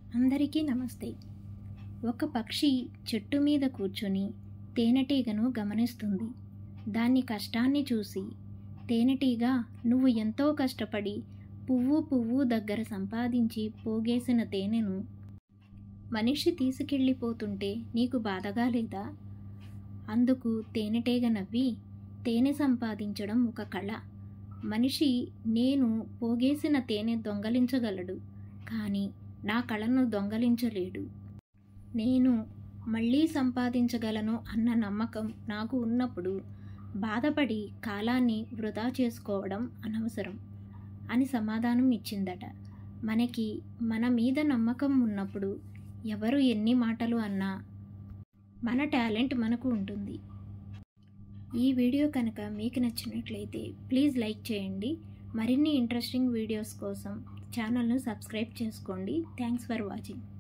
అందరికీ నమస్తే ఒక పక్షి చెట్టు మీద కూర్చొని తేనెటీగను గమనిస్తుంది దాని కష్టాన్ని చూసి తేనెటీగ నువ్వు ఎంతో కష్టపడి పువ్వు పువ్వు దగ్గర సంపాదించి పోగేసిన తేనెను మనిషి తీసుకెళ్ళిపోతుంటే నీకు బాధగా లేదా అందుకు తేనెటీగ నవ్వి తేనె సంపాదించడం ఒక కళ మనిషి నేను పోగేసిన తేనె దొంగలించగలడు కానీ నా కళను దొంగలించలేడు నేను మళ్ళీ సంపాదించగలను అన్న నమ్మకం నాకు ఉన్నప్పుడు బాధపడి కాలాన్ని వృధా చేసుకోవడం అనవసరం అని సమాధానం ఇచ్చిందట మనకి మన మీద నమ్మకం ఉన్నప్పుడు ఎవరు ఎన్ని మాటలు అన్నా మన టాలెంట్ మనకు ఉంటుంది ఈ వీడియో కనుక మీకు నచ్చినట్లయితే ప్లీజ్ లైక్ చేయండి మరిన్ని ఇంట్రెస్టింగ్ వీడియోస్ కోసం ఛానల్ను సబ్స్క్రైబ్ చేసుకోండి థ్యాంక్స్ ఫర్ వాచింగ్